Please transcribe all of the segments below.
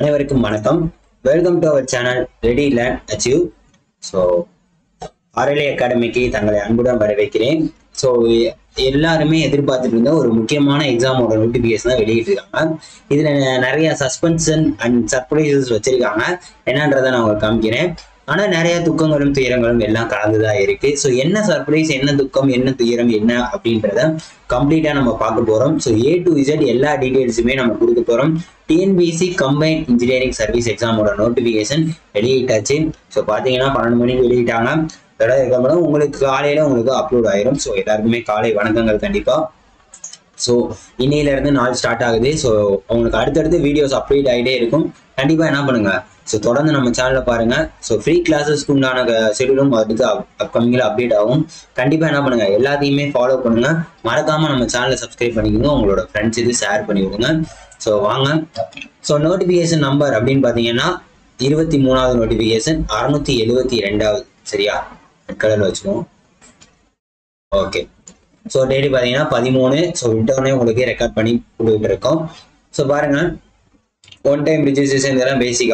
அனைவருக்கும் வணக்கம் welcome to our channel ready land achieve so RLA அகாடமிக்கு தங்களை அன்புடன் வரவேற்கிறேன் ஸோ எல்லாருமே எதிர்பார்த்துட்டு இருந்த ஒரு முக்கியமான எக்ஸாமோட நோட்டிஃபிகேஷன் தான் வெளியிட்டிருக்காங்க இதில் நிறைய சஸ்பென்ஷன் அண்ட் சர்ப்ரைசஸ் வச்சிருக்காங்க என்னன்றதை நான் உங்களுக்கு காமிக்கிறேன் ஆனால் நிறைய துக்கங்களும் துயரங்களும் எல்லாம் கலந்துதான் இருக்கு ஸோ என்ன சர்ப்ரைஸ் என்ன துக்கம் என்ன துயரம் என்ன அப்படின்றத கம்ப்ளீட்டாக நம்ம பார்க்க போகிறோம் ஸோ ஏ டு இசட் எல்லா டீட்டெயில்ஸுமே நம்ம கொடுக்க போகிறோம் டிஎன்பிசி கம்பைன் இன்ஜினியரிங் சர்வீஸ் எக்ஸாமோட நோட்டிஃபிகேஷன் வெளியிட்டாச்சு ஸோ பார்த்தீங்கன்னா பன்னெண்டு மணிக்கு வெளியிட்டாங்க இதோட இருக்கப்படும் உங்களுக்கு காலையில் உங்களுக்கு அப்லோட் ஆயிரும் ஸோ எல்லாருக்குமே காலை வணக்கங்கள் கண்டிப்பாக ஸோ இன்னையில இருந்து நாள் ஸ்டார்ட் ஆகுது ஸோ உங்களுக்கு அடுத்தடுத்து வீடியோஸ் அப்டேட் ஆகிட்டே இருக்கும் கண்டிப்பாக என்ன பண்ணுங்க ஸோ தொடர்ந்து நம்ம சேனலை பாருங்க ஸோ ஃப்ரீ கிளாஸஸ்க்கு உண்டான ஷெடியூலும் அடுத்து அப்கமிங்கில் அப்டேட் ஆகும் கண்டிப்பாக என்ன பண்ணுங்க எல்லாத்தையுமே ஃபாலோ பண்ணுங்க மறக்காம நம்ம சேனலை சப்ஸ்கிரைப் பண்ணிக்கோங்க உங்களோட ஃப்ரெண்ட்ஸ் இது ஷேர் பண்ணி விடுங்க ஸோ வாங்க ஸோ நோட்டிஃபிகேஷன் நம்பர் அப்படின்னு பார்த்தீங்கன்னா இருபத்தி மூணாவது நோட்டிஃபிகேஷன் அறுநூத்தி எழுபத்தி ரெண்டாவது சரியா கலரில் வச்சுக்கோம் ஓகே ஸோ டெய்லி பார்த்தீங்கன்னா பதிமூணு ஸோ விட்டோடனே உங்களுக்கு ரெக்கார்ட் பண்ணி கொடுத்துட்டு இருக்கோம் ஸோ பாருங்க ஒன் டைம் ரிஜிஸ்ட்ரேஷன் இதெல்லாம் பேசிக்கா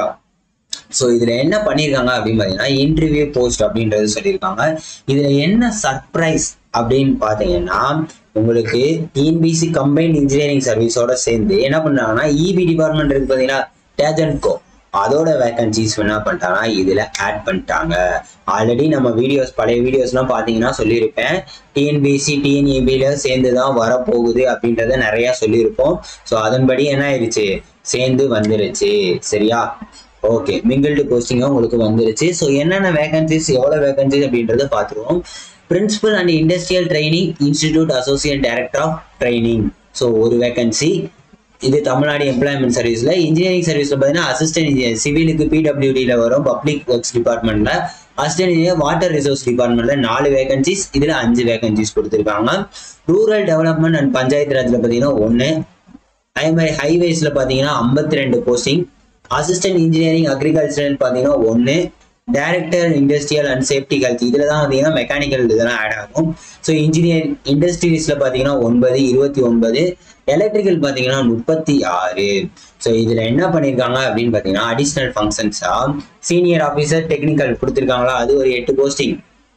ஸோ இதில் என்ன பண்ணியிருக்காங்க அப்படின்னு பார்த்தீங்கன்னா இன்டர்வியூ போஸ்ட் அப்படின்றது சொல்லியிருக்காங்க இதில் என்ன சர்ப்ரைஸ் அப்படின்னு பார்த்தீங்கன்னா உங்களுக்கு டிஎன்பிசி கம்பைன்ட் இன்ஜினியரிங் சர்வீஸோட சேர்ந்து என்ன பண்ணாங்கன்னா இபி டிபார்ட்மெண்ட் இருக்கு பார்த்தீங்கன்னா டேஜன்கோ அதோட வேகன்சிஸ் என்ன பண்ணிட்டாங்கன்னா இதுல ஆட் பண்ணிட்டாங்க ஆல்ரெடி நம்ம வீடியோஸ் பழைய வீடியோஸ்லாம் பார்த்தீங்கன்னா சொல்லியிருப்பேன் டிஎன்பிசி டிஎன்இபியில சேர்ந்து தான் வரப்போகுது அப்படின்றத நிறைய சொல்லியிருப்போம் ஸோ அதன்படி என்ன ஆயிடுச்சு சேர்ந்து வந்துருச்சு சரியா ஓகே மிங்கிள்டு போஸ்டிங்கும் உங்களுக்கு வந்துருச்சு ஸோ என்னென்ன வேகன்சிஸ் எவ்வளோ வேகன்சிஸ் அப்படின்றத பார்த்துருவோம் principal and industrial training institute associate director of training so ஒரு வேகன்சி இது தமிழ்நாடு எம்ப்ளாய்மெண்ட் சர்வீஸ்ல இன்ஜினியரிங் சர்வீஸ்ல பார்த்தீங்கன்னா அசிஸ்டன்ட் இன்ஜினியர் சிவிலுக்கு பிடபிள்யூடியில் வரும் பப்ளிக் ஒர்க்ஸ் டிபார்ட்மெண்ட்ல அசிஸ்டன்ட் இன்ஜினியர் வாட்டர் ரிசோர்ஸ் டிபார்ட்மெண்ட்ல நாலு வேகன்சிஸ் இதுல அஞ்சு வேகன்சிஸ் கொடுத்துருக்காங்க ரூரல் டெவலப்மெண்ட் அண்ட் பஞ்சாயத்து ராஜ்ல பார்த்தீங்கன்னா ஒன்று அதே மாதிரி ஹைவேஸ்ல பார்த்தீங்கன்னா ஐம்பத்தி ரெண்டு போஸ்டிங் அசிஸ்டன்ட் இன்ஜினியரிங் அக்ரிகல்ச்சரல் பார்த்தீங்கன்னா ஒன்று director industrial and safety health இதில் தான் பார்த்தீங்கன்னா மெக்கானிக்கல் இதெல்லாம் ஆட் ஆகும் ஸோ இன்ஜினியர் இண்டஸ்ட்ரீஸில் பார்த்தீங்கன்னா ஒன்பது இருபத்தி ஒன்பது எலக்ட்ரிக்கல் பார்த்தீங்கன்னா முப்பத்தி ஆறு ஸோ இதில் என்ன பண்ணியிருக்காங்க அப்படின்னு பார்த்தீங்கன்னா அடிஷ்னல் ஃபங்க்ஷன்ஸாக சீனியர் ஆஃபீஸர் டெக்னிக்கல் கொடுத்துருக்காங்களா அது ஒரு எட்டு போஸ்டிங்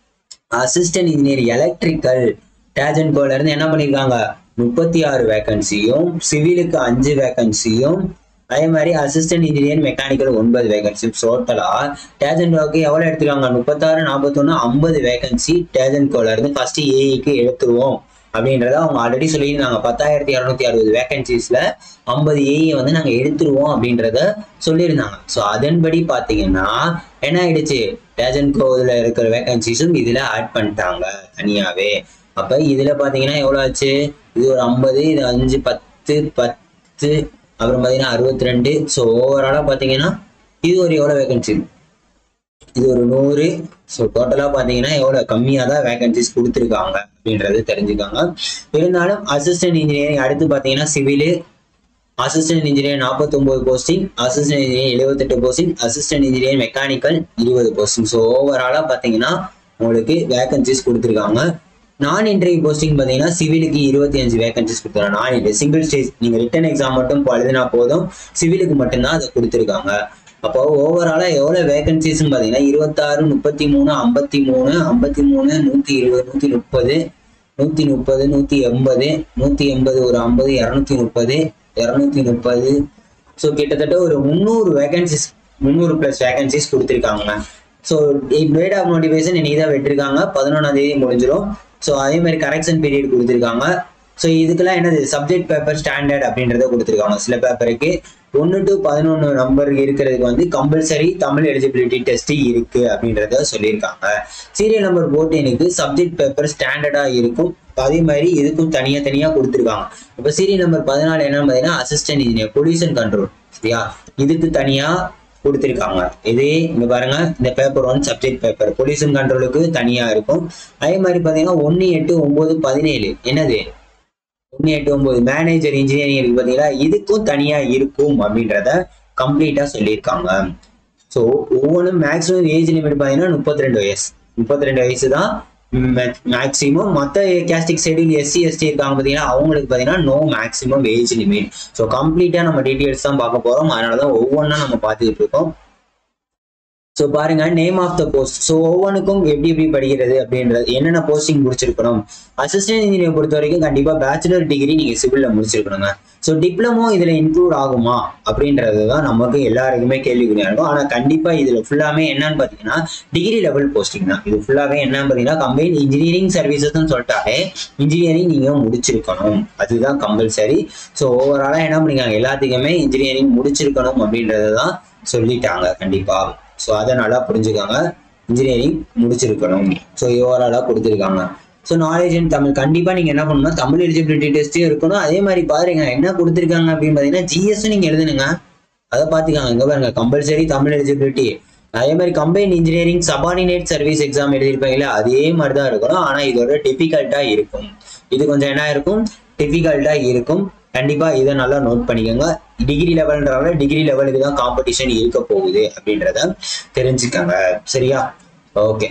அசிஸ்டன்ட் இன்ஜினியர் எலக்ட்ரிக்கல் டேஜன்கோல இருந்து என்ன பண்ணியிருக்காங்க முப்பத்தி ஆறு வேகன்சியும் சிவிலுக்கு அஞ்சு வேகன்சியும் அதே மாதிரி அசிஸ்டன்ட் இன்ஜினியர் மெக்கானிக்கல் ஒன்பது வேகன்சி டோட்டலா டேஜன் கோக்கு எவ்வளவு எடுத்துருக்காங்க முப்பத்தாறு நாற்பத்தொன்னு ஐம்பது வேகன்சி டேஜன் கோல இருந்து ஃபர்ஸ்ட் ஏஇக்கு எடுத்துருவோம் அப்படின்றத அவங்க ஆல்ரெடி சொல்லியிருந்தாங்க பத்தாயிரத்தி இரநூத்தி அறுபது வேகன்சிஸ்ல ஐம்பது ஏஇ வந்து நாங்க எடுத்துருவோம் அப்படின்றத சொல்லியிருந்தாங்க ஸோ அதன்படி பாத்தீங்கன்னா என்ன ஆயிடுச்சு டேஜன் கோவில் இருக்கிற வேகன்சிஸும் இதுல ஆட் பண்ணிட்டாங்க தனியாவே அப்ப இதுல பாத்தீங்கன்னா எவ்வளவு ஆச்சு இது ஒரு ஐம்பது இது அஞ்சு பத்து பத்து அப்புறம் பார்த்தீங்கன்னா அறுபத்தி ரெண்டு ஸோ ஓவராலாக பார்த்தீங்கன்னா இது ஒரு எவ்வளோ வேகன்சி இது ஒரு நூறு ஸோ டோட்டலாக பார்த்தீங்கன்னா எவ்வளோ கம்மியாக தான் வேகன்சிஸ் கொடுத்துருக்காங்க அப்படின்றது தெரிஞ்சுக்காங்க இருந்தாலும் அசிஸ்டன்ட் இன்ஜினியரிங் அடுத்து பார்த்தீங்கன்னா சிவிலு அசிஸ்டன்ட் இன்ஜினியர் நாற்பத்தொம்போது போஸ்டிங் அசிஸ்டன்ட் இன்ஜினியர் எழுபத்தெட்டு போஸ்டிங் அசிஸ்டன்ட் இன்ஜினியர் மெக்கானிக்கல் இருபது போஸ்டிங் ஸோ ஓவராலாக பார்த்தீங்கன்னா உங்களுக்கு வேகன்சிஸ் கொடுத்துருக்காங்க நான் இன்டர்வியூ போஸ்டிங் பார்த்தீங்கன்னா சிவிலுக்கு இருபத்தி அஞ்சு வேகன்சிஸ் கொடுத்துருக்காங்க நான் இன்டர் சிங்கிள் ஸ்டேஜ் நீங்கள் ரிட்டன் எக்ஸாம் மட்டும் எழுதினா போதும் சிவிலுக்கு மட்டும்தான் அதை கொடுத்துருக்காங்க அப்போ ஓவராலாக எவ்வளோ வேகன்சிஸ்ன்னு பார்த்தீங்கன்னா இருபத்தாறு முப்பத்தி மூணு ஐம்பத்தி மூணு ஐம்பத்தி மூணு நூற்றி இருபது நூற்றி முப்பது நூற்றி முப்பது நூற்றி எண்பது நூற்றி எண்பது ஒரு ஐம்பது இரநூத்தி முப்பது இரநூத்தி முப்பது ஸோ கிட்டத்தட்ட ஒரு முந்நூறு வேகன்சிஸ் முந்நூறு ப்ளஸ் வேகன்சிஸ் கொடுத்துருக்காங்க ஸோ டேட் ஆஃப் நோட்டிஃபிகேஷன் இன்னைக்கு தான் விட்டுருக்காங்க பதினொன்றாம் தேதி முடிஞ்சிடும் ஸோ அதே மாதிரி கரெக்ஷன் பீரியட் கொடுத்துருக்காங்க ஸோ இதுக்கெல்லாம் என்னது சப்ஜெக்ட் பேப்பர் ஸ்டாண்டர்ட் அப்படின்றத கொடுத்துருக்காங்க சில பேப்பருக்கு ஒன்று டு பதினொன்று நம்பர் இருக்கிறதுக்கு வந்து கம்பல்சரி தமிழ் எலிஜிபிலிட்டி டெஸ்ட் இருக்கு அப்படின்றத சொல்லியிருக்காங்க சீரியல் நம்பர் போர்டீனுக்கு சப்ஜெக்ட் பேப்பர் ஸ்டாண்டர்டா இருக்கும் அதே மாதிரி இதுக்கும் தனியாக தனியாக கொடுத்துருக்காங்க இப்போ சீரியல் நம்பர் பதினாலு என்னன்னு பார்த்தீங்கன்னா அசிஸ்டன்ட் இன்ஜினியர் பொல்யூஷன் கண்ட்ரோல் சரியா இதுக்கு தனியாக கொடுத்துருக்காங்க இதே இங்க பாருங்க இந்த paper one subject paper pollution கண்ட்ரோலுக்கு தனியா இருக்கும் அதே மாதிரி பாத்தீங்கன்னா ஒன்னு எட்டு ஒன்பது பதினேழு என்னது ஒன்னு எட்டு ஒன்பது மேனேஜர் இன்ஜினியரிங் இருக்கு பாத்தீங்களா இதுக்கும் தனியா இருக்கும் அப்படின்றத கம்ப்ளீட்டா சொல்லியிருக்காங்க ஸோ ஒவ்வொன்றும் மேக்ஸிமம் ஏஜ் லிமிட் பார்த்தீங்கன்னா முப்பத்தி ரெண்டு வயசு முப்பத்தி ரெண்டு வயசு தான் மேக்ஸிமம் மற்ற கேஸ்டிக் ஷெடியூல் எஸ்சி எஸ்டி இருக்காங்க பார்த்தீங்கன்னா அவங்களுக்கு பார்த்தீங்கன்னா no maximum age limit so கம்ப்ளீட்டாக நம்ம டீட்டெயில்ஸ் தான் பார்க்க போகிறோம் அதனால தான் ஒவ்வொன்றா நம்ம பார்த்துக்கிட்டு இருக்கோம் ஸோ பாருங்க name of the post so ஒவ்வொன்றுக்கும் எப்படி எப்படி படிக்கிறது அப்படின்றது என்னென்ன போஸ்டிங் முடிச்சிருக்கணும் அசிஸ்டன்ட் இன்ஜினியர் பொறுத்த வரைக்கும் கண்டிப்பாக பேச்சுலர் டிகிரி நீங்கள் சிவிலில் முடிச்சிருக்கணுங்க ஸோ டிப்ளமோ இதில் இன்க்ளூட் ஆகுமா அப்படின்றது தான் நமக்கு எல்லாருக்குமே கேள்விக்குறியா இருக்கும் ஆனால் கண்டிப்பாக இதில் ஃபுல்லாமே என்னன்னு பார்த்தீங்கன்னா டிகிரி லெவல் போஸ்டிங் தான் இது ஃபுல்லாகவே என்னன்னு பார்த்தீங்கன்னா கம்பைன் இன்ஜினியரிங் சர்வீசஸ்ன்னு சொல்லிட்டாலே இன்ஜினியரிங் நீங்கள் முடிச்சிருக்கணும் அதுதான் கம்பல்சரி ஸோ ஓவராலாக என்ன பண்ணிருக்காங்க எல்லாத்துக்குமே இன்ஜினியரிங் முடிச்சிருக்கணும் அப்படின்றத தான் சொல்லிட்டாங்க கண்டிப்பாக ஸோ அதை நல்லா புரிஞ்சுக்காங்க இன்ஜினியரிங் முடிச்சிருக்கணும் ஸோ ஓவராலாக கொடுத்துருக்காங்க ஸோ நாலேஜ் இன் தமிழ் கண்டிப்பாக நீங்கள் என்ன பண்ணணும் தமிழ் எலிஜிபிலிட்டி டெஸ்ட்டும் இருக்கணும் அதே மாதிரி பாருங்க என்ன கொடுத்துருக்காங்க அப்படின்னு பார்த்தீங்கன்னா ஜிஎஸும் நீங்கள் எழுதுனுங்க அதை பார்த்துக்காங்க இங்கே பாருங்க கம்பல்சரி தமிழ் எலிஜிபிலிட்டி அதே மாதிரி combine engineering subordinate service exam எழுதியிருப்பாங்களே அதே மாதிரி தான் இருக்கணும் ஆனால் இதோட டிஃபிகல்ட்டாக இருக்கும் இது கொஞ்சம் என்ன இருக்கும் டிஃபிகல்ட்டாக இருக்கும் கண்டிப்பாக இதை நல்லா நோட் பண்ணிக்கோங்க டிகிரி லெவல்ன்றதால டிகிரி லெவலுக்கு தான் காம்படிஷன் இருக்க போகுது அப்படின்றத தெரிஞ்சுக்கோங்க சரியா ஓகே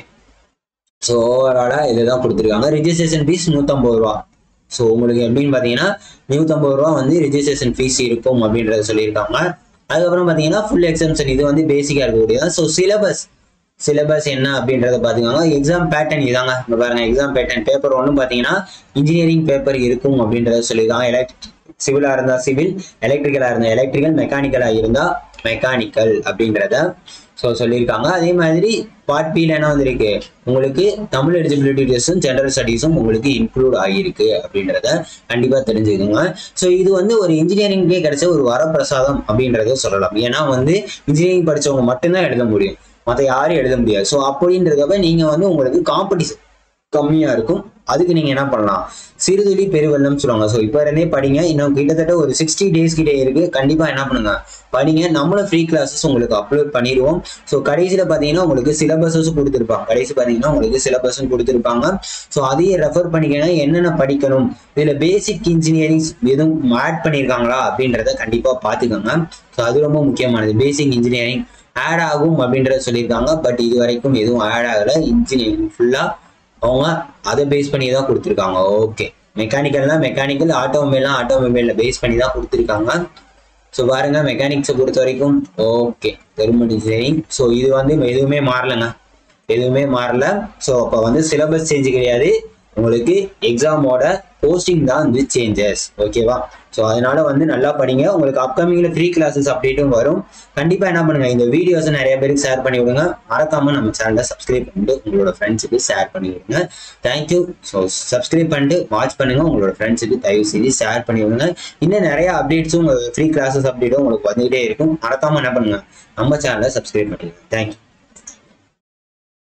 ஸோ ஓவராலாக இதுதான் கொடுத்துருக்காங்க ரிஜிஸ்ட்ரேஷன் ஃபீஸ் நூற்றம்பது ரூபா ஸோ உங்களுக்கு எப்படின்னு பார்த்தீங்கன்னா நூற்றம்பது ரூபா வந்து ரிஜிஸ்ட்ரேஷன் ஃபீஸ் இருக்கும் அப்படின்றத சொல்லியிருக்காங்க அதுக்கப்புறம் பார்த்தீங்கன்னா ஃபுல் எக்ஸாம்ஷன் இது வந்து பேசிக்காக இருக்கக்கூடியதான் ஸோ சிலபஸ் சிலபஸ் என்ன அப்படின்றத பார்த்துக்கோங்க எக்ஸாம் பேட்டர்ன் இதாங்க இங்க பாருங்க எக்ஸாம் பேட்டர்ன் பேப்பர் ஒன்று பார்த்தீங்கன்னா இன்ஜினியரிங் பேப்பர் இருக்கும் அப்படின்றத சொல்லியிருக்காங்க எலக்ட் சிவிலாக இருந்தால் சிவில் எலக்ட்ரிக்கலாக இருந்தால் எலக்ட்ரிக்கல் மெக்கானிக்கலாக இருந்தால் மெக்கானிக்கல் அப்படின்றத ஸோ சொல்லியிருக்காங்க அதே மாதிரி பார்ட் பியில் என்ன வந்திருக்கு உங்களுக்கு தமிழ் எலிஜிபிலிட்டி டெஸ்ட்டும் ஜென்ரல் ஸ்டடீஸும் உங்களுக்கு இன்க்ளூட் ஆகியிருக்கு அப்படின்றத கண்டிப்பாக தெரிஞ்சுக்கோங்க ஸோ இது வந்து ஒரு இன்ஜினியரிங்கே கிடைச்ச ஒரு வரப்பிரசாதம் அப்படின்றத சொல்லலாம் ஏன்னா வந்து இன்ஜினியரிங் படிச்சவங்க மட்டும்தான் எழுத முடியும் மற்ற யாரும் எழுத முடியாது ஸோ அப்படின்றதப்ப நீங்கள் வந்து உங்களுக்கு காம்படிஷன் கம்மியாக இருக்கும் அதுக்கு நீங்கள் என்ன பண்ணலாம் சிறுதுளி பெருவெள்ளம் சொல்லுவாங்க ஸோ இப்போ இருந்தே படிங்க இன்னும் கிட்டத்தட்ட ஒரு சிக்ஸ்டி டேஸ் கிட்டே இருக்கு கண்டிப்பாக என்ன பண்ணுங்க படிங்க நம்மளும் ஃப்ரீ கிளாஸஸ் உங்களுக்கு அப்லோட் பண்ணிடுவோம் ஸோ கடைசியில் பார்த்தீங்கன்னா உங்களுக்கு சிலபஸஸும் கொடுத்துருப்பாங்க கடைசி பார்த்தீங்கன்னா உங்களுக்கு சிலபஸும் கொடுத்துருப்பாங்க ஸோ அதையே ரெஃபர் பண்ணிக்கங்க என்னென்ன படிக்கணும் இதில் பேசிக் இன்ஜினியரிங் எதுவும் ஆட் பண்ணியிருக்காங்களா அப்படின்றத கண்டிப்பாக பார்த்துக்கோங்க ஸோ அது ரொம்ப முக்கியமானது பேசிக் இன்ஜினியரிங் ஆட் ஆகும் அப்படின்றத சொல்லியிருக்காங்க பட் இது வரைக்கும் எதுவும் ஆட் ஆகலை இன்ஜினியரிங் ஃபுல்லாக அவங்க அதை பேஸ் பண்ணி தான் கொடுத்துருக்காங்க ஓகே மெக்கானிக்கல்னா மெக்கானிக்கல் ஆட்டோமொபைல்லாம் ஆட்டோமொபைலில் பேஸ் பண்ணி தான் கொடுத்துருக்காங்க ஸோ பாருங்க மெக்கானிக்ஸை பொறுத்த வரைக்கும் ஓகே தெர்மல் இன்ஜினியரிங் ஸோ இது வந்து எதுவுமே மாறலைங்க எதுவுமே மாறல ஸோ அப்போ வந்து சிலபஸ் சேஞ்ச் கிடையாது உங்களுக்கு எக்ஸாமோட போஸ்டிங் தான் வந்து சேஞ்சஸ் ஓகேவா ஸோ அதனால வந்து நல்லா படிங்க உங்களுக்கு அப்கமிங்ல ஃப்ரீ கிளாஸஸ் அப்டேட்டும் வரும் கண்டிப்பா என்ன பண்ணுங்க இந்த வீடியோஸை நிறைய பேருக்கு ஷேர் பண்ணி விடுங்க மறக்காம நம்ம சேனலை சப்ஸ்கிரைப் பண்ணிட்டு உங்களோட ஃப்ரெண்ட்ஸுக்கு ஷேர் பண்ணி விடுங்க தேங்க்யூ ஸோ சப்ஸ்கிரைப் பண்ணிட்டு வாட்ச் பண்ணுங்க உங்களோட ஃப்ரெண்ட்ஸுக்கு தயவு செஞ்சு ஷேர் பண்ணி விடுங்க இன்னும் நிறைய அப்டேட்ஸும் ஃப்ரீ கிளாஸஸ் அப்டேட்டும் உங்களுக்கு வந்துகிட்டே இருக்கும் மறக்காம என்ன பண்ணுங்க நம்ம சேனலை சப்ஸ்கிரைப் பண்ணிடுங்க தேங்க்யூ